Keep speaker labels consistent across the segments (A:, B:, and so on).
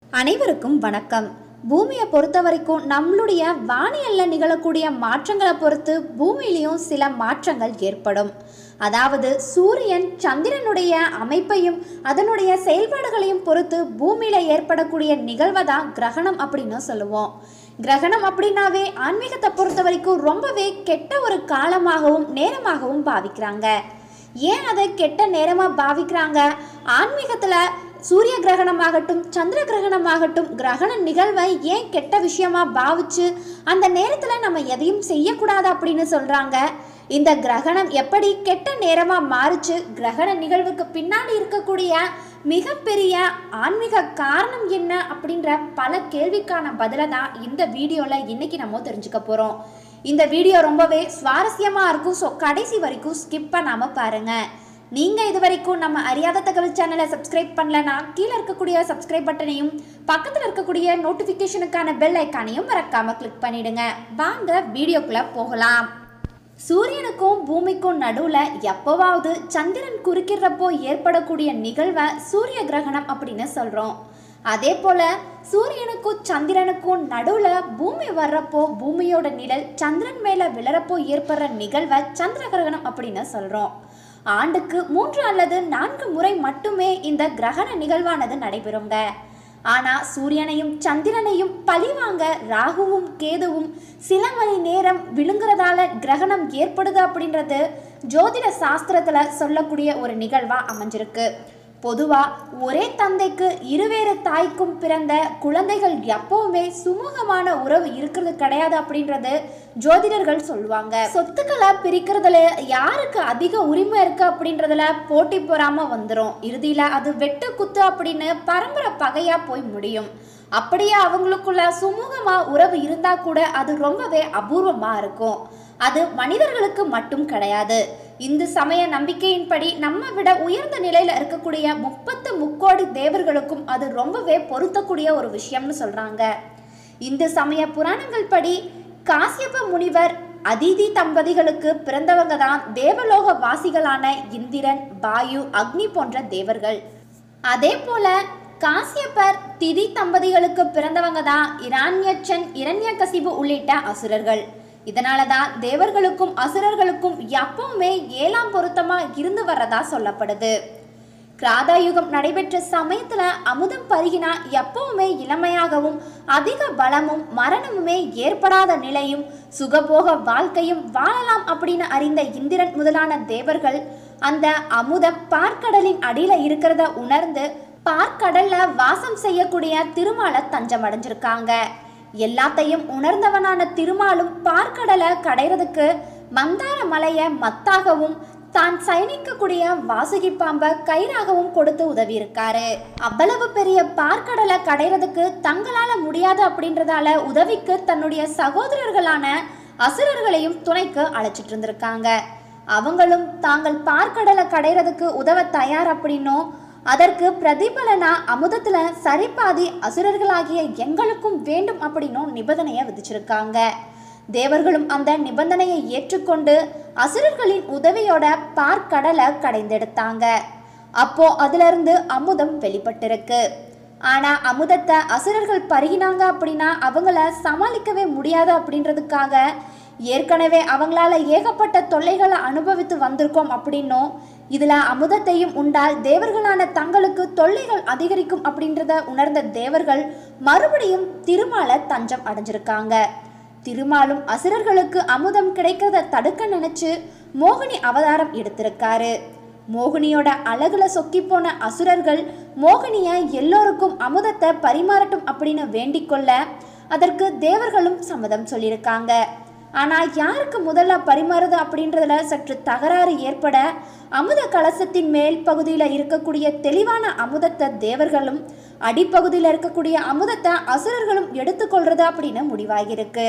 A: அனைவருக்கும் வணக்கம் பூமியை பொறுத்த வரைக்கும் நம்மளுடைய வானியல்ல நிகழக்கூடிய மாற்றங்களை பொறுத்து பூமியிலையும் சில மாற்றங்கள் ஏற்படும் அதாவது சூரியன் சந்திரனுடைய அமைப்பையும் அதனுடைய செயல்பாடுகளையும் பொறுத்து பூமியில ஏற்படக்கூடிய நிகழ்வை தான் கிரகணம் அப்படின்னு சொல்லுவோம் கிரகணம் அப்படின்னாவே ஆன்மீகத்தை பொறுத்த வரைக்கும் ரொம்பவே கெட்ட ஒரு காலமாகவும் நேரமாகவும் பாவிக்கிறாங்க ஏன் அதை கெட்ட நேரமாக பாவிக்கிறாங்க ஆன்மீகத்தில் சூரிய கிரகணமாகட்டும் சந்திர கிரகணமாகட்டும் கிரகண நிகழ்வை ஏன் கெட்ட விஷயமா பாவிச்சு அந்த நேரத்தில் நம்ம எதையும் செய்யக்கூடாது அப்படின்னு சொல்கிறாங்க இந்த கிரகணம் எப்படி கெட்ட நேரமாக மாறுச்சு கிரகண நிகழ்வுக்கு பின்னாடி இருக்கக்கூடிய மிகப்பெரிய ஆன்மீக காரணம் என்ன அப்படின்ற பல கேள்விக்கான பதிலை தான் இந்த வீடியோவில் இன்னைக்கு நம்ம தெரிஞ்சுக்க போகிறோம் இந்த வீடியோ ரொம்பவே சுவாரஸ்யமாக இருக்கும் ஸோ கடைசி வரைக்கும் ஸ்கிப் பண்ணாமல் பாருங்கள் நீங்கள் இது வரைக்கும் நம்ம அறியாத தகவல் சேனலை சப்ஸ்கிரைப் பண்ணலனா கீழே இருக்கக்கூடிய சப்ஸ்கிரைப் பட்டனையும் பக்கத்தில் இருக்கக்கூடிய நோட்டிஃபிகேஷனுக்கான பெல் ஐக்கானையும் மறக்காமல் கிளிக் பண்ணிடுங்க வாங்க வீடியோக்குள்ளே போகலாம் சூரியனுக்கும் பூமிக்கும் நடுவில் எப்போவாவது சந்திரன் குறுக்கிறப்போ ஏற்படக்கூடிய நிகழ்வை சூரிய கிரகணம் அப்படின்னு சொல்கிறோம் அதே போல் சூரியனுக்கும் சந்திரனுக்கும் நடுவில் பூமி வர்றப்போ பூமியோட நிழல் சந்திரன் மேலே விழறப்போ ஏற்படுற நிகழ்வை சந்திர கிரகணம் அப்படின்னு சொல்கிறோம் ஆண்டுக்கு மூன்று அல்லது நான்கு முறை மட்டுமே இந்த கிரகண நிகழ்வானது நடைபெறுங்க ஆனா சூரியனையும் சந்திரனையும் பழிவாங்க ராகுவும் கேதுவும் சில மணி நேரம் விழுங்குறதால கிரகணம் ஏற்படுது அப்படின்றது ஜோதிட சாஸ்திரத்துல சொல்லக்கூடிய ஒரு நிகழ்வா அமைஞ்சிருக்கு பொதுவா ஒரே தந்தைக்கு இருவேறு தாய்க்கும் பிறந்த குழந்தைகள் எப்பவுமே சுமூகமான உறவு இருக்கிறது கிடையாது அப்படின்றது ஜோதிடர்கள் சொல்லுவாங்க சொத்துக்களை பிரிக்கிறதுல யாருக்கு அதிக உரிமை இருக்கு அப்படின்றதுல போட்டி பொறாம வந்துடும் இறுதியில அது வெட்டு குத்து அப்படின்னு பரம்பரை பகையா போய் முடியும் அப்படியே அவங்களுக்குள்ள சுமூகமா உறவு இருந்தா கூட அது ரொம்பவே அபூர்வமா இருக்கும் அது மனிதர்களுக்கு மட்டும் கிடையாது இந்து சமய நம்பிக்கையின்படி நம்ம விட உயர்ந்த நிலையில இருக்கக்கூடிய முப்பத்து முக்கோடி தேவர்களுக்கும் அது ரொம்பவே பொருத்தக்கூடிய ஒரு விஷயம்னு சொல்றாங்க இந்து சமய புராணங்கள் படி காசியப முனிவர் அதிதி தம்பதிகளுக்கு பிறந்தவங்க தான் தேவலோக வாசிகளான இந்திரன் வாயு அக்னி போன்ற தேவர்கள் அதே போல காசியப்பர் திதி தம்பதிகளுக்கு பிறந்தவங்க தான் இரான்யச்சன் இரண்யகசிபு உள்ளிட்ட அசுரர்கள் இதனால தான் தேவர்களுக்கும் அசுரர்களுக்கும் எப்பவுமே ஏழாம் பொருத்தமா இருந்து வர்றதா சொல்லப்படுது கிராதா யுகம் நடைபெற்ற சமயத்துல அமுதம் பருகினா எப்பவுமே இளமையாகவும் அதிக பலமும் மரணமுமே ஏற்படாத நிலையும் சுகபோக வாழ்க்கையும் வாழலாம் அப்படின்னு அறிந்த இந்திரன் முதலான தேவர்கள் அந்த அமுதம் பார்க்கடலின் அடியில இருக்கிறத உணர்ந்து பார்க்கடல்ல வாசம் செய்யக்கூடிய திருமாலை தஞ்சம் அடைஞ்சிருக்காங்க எல்லாத்தையும் உணர்ந்தவனான திருமாலும் பார்க்கடலை கடைறதுக்கு மந்தார மலையை மத்தாகவும் தான் சயனிக்கக்கூடிய வாசுகி பாம்பை கயிறாகவும் கொடுத்து உதவி இருக்காரு அவ்வளவு பெரிய பார்க்கடலை கடைறதுக்கு தங்களால முடியாது அப்படின்றதால உதவிக்கு தன்னுடைய சகோதரர்களான அசுரர்களையும் துணைக்கு அழைச்சிட்டு இருந்திருக்காங்க அவங்களும் தாங்கள் பார்க்கடலை கடைறதுக்கு உதவ தயார் அப்படின்னும் அதற்கு பிரதிபலனா அமுதத்துல சரிபாதி அசுரர்களாகிய எங்களுக்கும் வேண்டும் அப்படின்னும் நிபந்தனையை விதிச்சிருக்காங்க தேவர்களும் அந்த நிபந்தனையை ஏற்றுக்கொண்டு அசுரர்களின் உதவியோட பார்க்கடலை கடைந்தெடுத்தாங்க அப்போ அதுல இருந்து அமுதம் வெளிப்பட்டிருக்கு ஆனா அமுதத்தை அசுரர்கள் பருகினாங்க அப்படின்னா அவங்கள சமாளிக்கவே முடியாது அப்படின்றதுக்காக ஏற்கனவே அவங்களால ஏகப்பட்ட தொல்லைகளை அனுபவித்து வந்திருக்கோம் அப்படின்னும் இதுல அமுதத்தையும் உண்டால் தேவர்களான தங்களுக்கு தொல்லைகள் அதிகரிக்கும் அப்படின்றத உணர்ந்த தேவர்கள் மறுபடியும் திருமால தஞ்சம் அடைஞ்சிருக்காங்க திருமாலும் அசுரர்களுக்கு அமுதம் கிடைக்கிறத தடுக்க நினைச்சு மோகினி அவதாரம் எடுத்திருக்காரு மோகினியோட அழகுல சொக்கி போன அசுரர்கள் மோகினிய எல்லோருக்கும் அமுதத்தை பரிமாறட்டும் அப்படின்னு வேண்டிக் கொள்ள அதற்கு தேவர்களும் சம்மதம் சொல்லியிருக்காங்க ஆனால் யாருக்கு முதல்ல பரிமாறுது அப்படின்றதுல சற்று தகராறு ஏற்பட அமுத கலசத்தின் மேல் பகுதியில் இருக்கக்கூடிய தெளிவான அமுதத்தை தேவர்களும் அடிப்பகுதியில் இருக்கக்கூடிய அமுதத்தை அசுரர்களும் எடுத்துக்கொள்றது அப்படின்னு முடிவாகியிருக்கு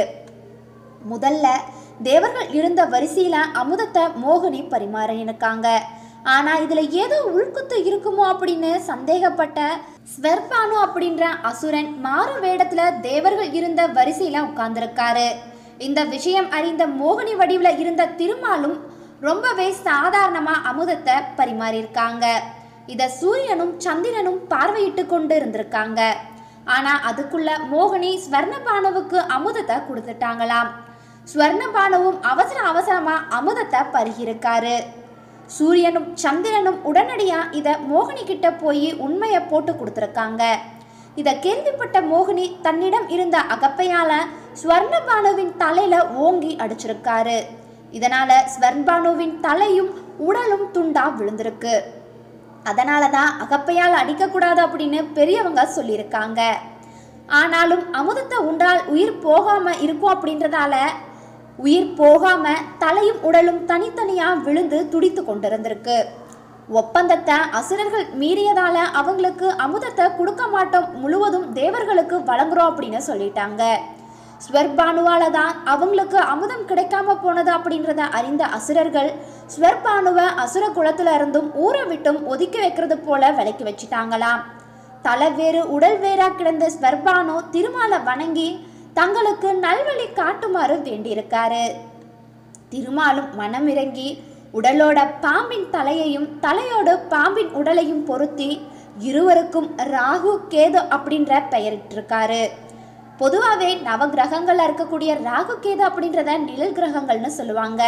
A: முதல்ல தேவர்கள் இருந்த வரிசையில அமுதத்தை மோகினி பரிமாறியிருக்காங்க ஆனா இதுல ஏதோ உள்குத்து இருக்குமோ அப்படின்னு சந்தேகப்பட்ட ஸ்வெர்பானு அப்படின்ற அசுரன் மாறு வேடத்துல தேவர்கள் இருந்த வரிசையில உட்கார்ந்திருக்காரு இந்த விஷயம் அறிந்த மோகினி வடிவில் இருந்த திருமாலும் ரொம்பவே சாதாரணமா அமுதத்தை பரிமாறியிருக்காங்க இத சூரியனும் சந்திரனும் பார்வையிட்டு கொண்டு இருந்திருக்காங்க ஆனா அதுக்குள்ள மோகினி ஸ்வர்ணபானுவுக்கு அமுதத்தை கொடுத்துட்டாங்களாம் ஸ்வர்ணபானுவும் அவசர அவசரமா அமுதத்தை பருகியிருக்காரு சூரியனும் சந்திரனும் உடனடியா இத மோகினி கிட்ட போய் உண்மையை போட்டு கொடுத்துருக்காங்க இத கேள்விப்பட்ட மோகினி தன்னிடம் இருந்த அகப்பையால ஸ்வர்ணபானுவின் தலையில ஓங்கி அடிச்சிருக்காரு இதனால ஸ்வர்ணபானுவின் தலையும் உடலும் துண்டா விழுந்திருக்கு அதனால தான் அகப்பையால் அடிக்கக்கூடாது அப்படின்னு பெரியவங்க சொல்லியிருக்காங்க ஆனாலும் அமுதத்தை உண்டால் உயிர் போகாம இருக்கும் அப்படின்றதால உயிர் போகாம தலையும் உடலும் தனித்தனியா விழுந்து துடித்து கொண்டிருந்திருக்கு ஒப்பந்தத்தை அசுரர்கள் மீறியதால அவங்களுக்கு அமுதத்தை கொடுக்க மாட்டோம் முழுவதும் தேவர்களுக்கு வழங்குறோம் அப்படின்னு சொல்லிட்டாங்க ஸ்வர்பானுவால தான் அவங்களுக்கு அமுதம் கிடைக்காம போனது அப்படின்றத அறிந்த அசுரர்கள் ஸ்வர்பானுவை அசுர குலத்துல இருந்தும் ஊரை விட்டும் ஒதுக்கி வைக்கிறது போல விலக்கி வச்சிட்டாங்களாம் தலை வேறு உடல் வேறா கிடந்த ஸ்வர்பானு திருமாலை வணங்கி தங்களுக்கு நல்வழி காட்டுமாறு வேண்டியிருக்காரு திருமாலும் மனமிறங்கி உடலோட பாம்பின் தலையையும் தலையோட பாம்பின் உடலையும் பொருத்தி இருவருக்கும் ராகு கேது அப்படின்ற பெயரிட்டிருக்காரு பொதுவாகவே நவகிரகங்கள்ல இருக்கக்கூடிய ராகு கேது அப்படின்றத நிழல் கிரகங்கள்னு சொல்லுவாங்க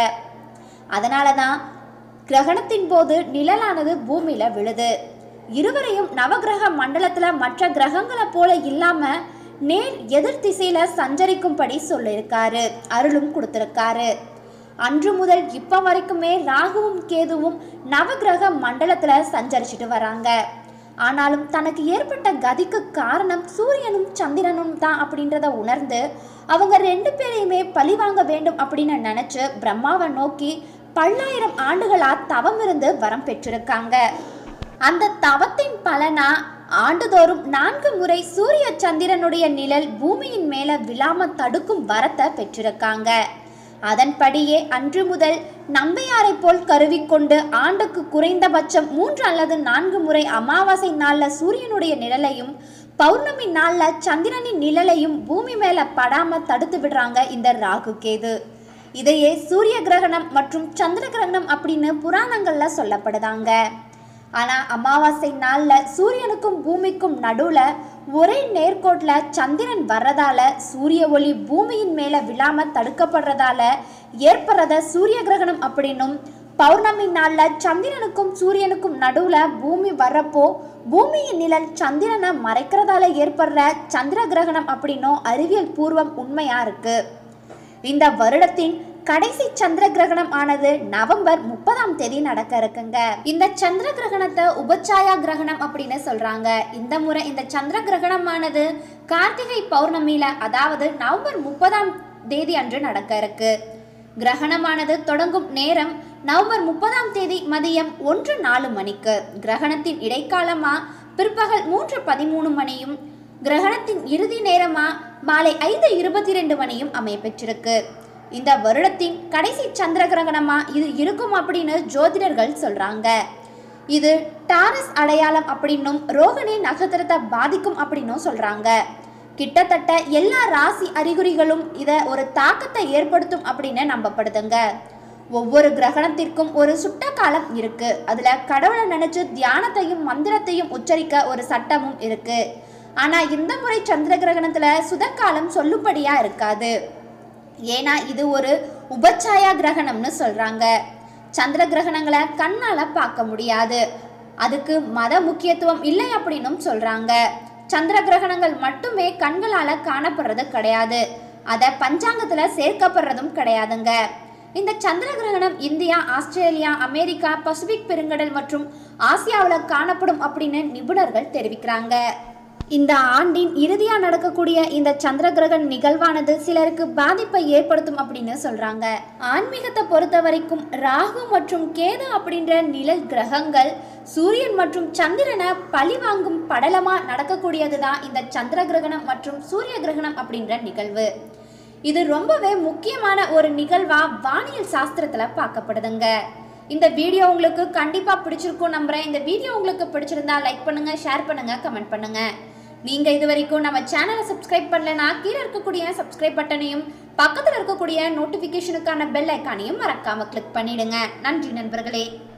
A: அதனால தான் கிரகணத்தின் போது நிழலானது பூமியில விழுது இருவரையும் நவகிரக மண்டலத்துல மற்ற கிரகங்களை போல இல்லாம நேர் எதிர் திசையில சஞ்சரிக்கும்படி சொல்லியிருக்காரு அருளும் கொடுத்திருக்காரு அன்று முதல் இப்ப வரைக்குமே ராகுவும் கேதுவும் நவகிரக மண்டலத்துல சஞ்சரிச்சுட்டு வராங்க ஆனாலும் தனக்கு ஏற்பட்ட கதிக்கு காரணம் சூரியனும் சந்திரனும் தான் அப்படின்றத உணர்ந்து அவங்க ரெண்டு பேரையுமே பழிவாங்க வேண்டும் அப்படின்னு நினைச்சு பிரம்மாவை நோக்கி பல்லாயிரம் ஆண்டுகளா தவம் இருந்து வரம் பெற்றிருக்காங்க அந்த தவத்தின் பலனா ஆண்டுதோறும் நான்கு முறை சூரிய சந்திரனுடைய நிழல் பூமியின் மேல விழாம தடுக்கும் வரத்தை பெற்றிருக்காங்க அதன்படியே அன்று முதல் நம்பியாரை போல் கருவிக்கொண்டு ஆண்டுக்கு குறைந்தபட்சம் மூன்று அல்லது நான்கு முறை அமாவாசை நாள்ல சூரியனுடைய நிழலையும் பௌர்ணமி நாள்ல சந்திரனின் நிழலையும் பூமி மேல படாம தடுத்து விடுறாங்க இந்த ராகு கேது இதையே சூரிய கிரகணம் மற்றும் சந்திர கிரகணம் அப்படின்னு புராணங்கள்ல சொல்லப்படுதாங்க ஆனா அமாவாசை நாள்ல சூரியனுக்கும் பூமிக்கும் நடுவுல ஒரே நேர்கோட்ல சந்திரன் வர்றதால சூரிய ஒளி பூமியின் மேல விழாம தடுக்கப்படுறதால ஏற்படுறத சூரிய கிரகணம் அப்படின்னும் பௌர்ணமி நாள்ல சந்திரனுக்கும் சூரியனுக்கும் நடுவுல பூமி வர்றப்போ பூமியின் நிழல் சந்திரனை மறைக்கிறதால ஏற்படுற சந்திர கிரகணம் அப்படின்னும் அறிவியல் பூர்வம் உண்மையா இருக்கு இந்த வருடத்தின் கடைசி சந்திர கிரகணம் ஆனது நவம்பர் முப்பதாம் தேதி நடக்க இருக்குங்க இந்த சந்திர கிரகணத்தை உபச்சாயா கிரகணம் அப்படின்னு சொல்றாங்க இந்த முறை இந்த சந்திர கிரகணமானது கார்த்திகை பௌர்ணமியில அதாவது நவம்பர் முப்பதாம் தேதி அன்று நடக்க இருக்கு கிரகணமானது தொடங்கும் நேரம் நவம்பர் முப்பதாம் தேதி மதியம் ஒன்று நாலு மணிக்கு கிரகணத்தின் இடைக்காலமா பிற்பகல் மூன்று பதிமூணு மணியும் கிரகணத்தின் இறுதி நேரமா மாலை ஐந்து இருபத்தி ரெண்டு மணியும் அமையப்பெற்றிருக்கு இந்த வருடத்தின் கடைசி சந்திர கிரகணமா இது இருக்கும் அப்படின்னு ஜோதிடர்கள் சொல்றாங்க இது டாரஸ் அடையாளம் அப்படின்னும் ரோகிணி நட்சத்திரத்தை பாதிக்கும் அப்படின்னும் சொல்றாங்க கிட்டத்தட்ட எல்லா ராசி அறிகுறிகளும் இதை ஒரு தாக்கத்தை ஏற்படுத்தும் அப்படின்னு நம்பப்படுதுங்க ஒவ்வொரு கிரகணத்திற்கும் ஒரு சுட்ட காலம் இருக்கு அதுல கடவுளை நினைச்சு தியானத்தையும் மந்திரத்தையும் உச்சரிக்க ஒரு சட்டமும் இருக்கு ஆனா இந்த முறை சந்திர கிரகணத்துல சுதக்காலம் சொல்லும்படியா இருக்காது ஏன்னா இது ஒரு உபச்சாயா கிரகணம்னு சொல்றாங்க சந்திர கிரகணங்களை கண்ணால பார்க்க முடியாது அதுக்கு மத முக்கியத்துவம் இல்லை அப்படின்னும் சொல்றாங்க சந்திர கிரகணங்கள் மட்டுமே கண்களால காணப்படுறது கிடையாது அதை பஞ்சாங்கத்துல சேர்க்கப்படுறதும் கிடையாதுங்க இந்த சந்திர கிரகணம் இந்தியா ஆஸ்திரேலியா அமெரிக்கா பசிபிக் பெருங்கடல் மற்றும் ஆசியாவில் காணப்படும் அப்படின்னு நிபுணர்கள் தெரிவிக்கிறாங்க இந்த ஆண்டின் இறுதியா நடக்கக்கூடிய இந்த சந்திர கிரகண நிகழ்வானது சிலருக்கு பாதிப்பை ஏற்படுத்தும் அப்படின்னு சொல்றாங்க ஆன்மீகத்தை பொறுத்த வரைக்கும் ராகு மற்றும் கேது அப்படின்ற நிழல் கிரகங்கள் சூரியன் மற்றும் சந்திரனை பழி வாங்கும் படலமா நடக்கக்கூடியது தான் இந்த சந்திர கிரகணம் மற்றும் சூரிய கிரகணம் அப்படின்ற நிகழ்வு இது ரொம்பவே முக்கியமான ஒரு நிகழ்வா வானியல் சாஸ்திரத்துல பார்க்கப்படுதுங்க இந்த வீடியோ உங்களுக்கு கண்டிப்பா பிடிச்சிருக்கும் நம்புறேன் இந்த வீடியோ உங்களுக்கு பிடிச்சிருந்தா லைக் பண்ணுங்க ஷேர் பண்ணுங்க கமெண்ட் பண்ணுங்க நீங்க இது வரைக்கும் நம்ம சேனலை சப்ஸ்கிரைப் பண்ணலனா கீழே இருக்கக்கூடிய சப்ஸ்கிரைப் பட்டனையும் பக்கத்துல இருக்கக்கூடிய நோட்டிபிகேஷனுக்கான பெல் ஐக்கானையும் மறக்காம கிளிக் பண்ணிடுங்க நன்றி நண்பர்களே